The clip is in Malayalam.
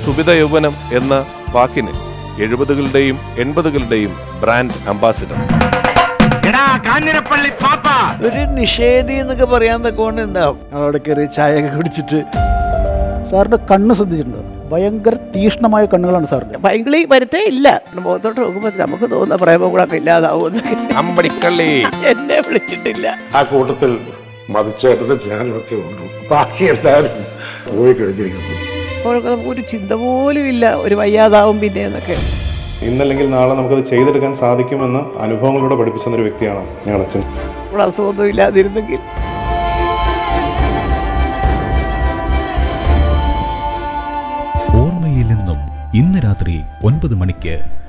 സുബിത യൗവനം എന്ന വാക്കിന് എഴുപതുകളുടെയും എൺപതുകളുടെയും ബ്രാൻഡ് അംബാസിഡർ എടാ കാഞ്ഞിരപ്പള്ളി പാപ്പ ഒരു നിഷേധി എന്നൊക്കെ പറയാൻ തക്കോണ്ട് ഉണ്ടാവും അവിടെ കയറി ചായയൊക്കെ കുടിച്ചിട്ട് സാറിന്റെ കണ്ണ് ശ്രദ്ധിച്ചിട്ടുണ്ടോ ഭയങ്കര തീക്ഷ്ണമായ കണ്ണുകളാണ് സാറിന്റെ ഭയങ്കര വരുത്തേ ഇല്ല മുഖത്തോട്ട് നോക്കുമ്പോൾ നമുക്ക് തോന്നുന്ന പ്രേമങ്ങളൊക്കെ ഇല്ലാതാവുമെന്ന് അമ്പടിക്കള്ളി എന്നെ വിളിച്ചിട്ടില്ല ആ കൂട്ടത്തിൽ മതിച്ചേട്ടന്റെ ഞാനൊക്കെ ഉണ്ട് ബാക്കി എല്ലാവരും പോയി കഴിഞ്ഞിരിക്കുന്നു അപ്പോഴൊക്കെ നമുക്ക് ഒരു ചിന്ത പോലും ഇല്ല ഒരു വയ്യാതാവും പിന്നെ എന്നൊക്കെ ഇന്നല്ലെങ്കിൽ നാളെ നമുക്കത് ചെയ്തെടുക്കാൻ സാധിക്കുമെന്ന് അനുഭവങ്ങളിലൂടെ പഠിപ്പിച്ച ഒരു വ്യക്തിയാണ് ഞങ്ങളുടെ അച്ഛൻ ഇപ്പോൾ അസുഖമൊന്നും ഇല്ലാതിരുന്നെങ്കിൽ ഓർമ്മയിൽ നിന്നും ഇന്ന് രാത്രി ഒൻപത് മണിക്ക്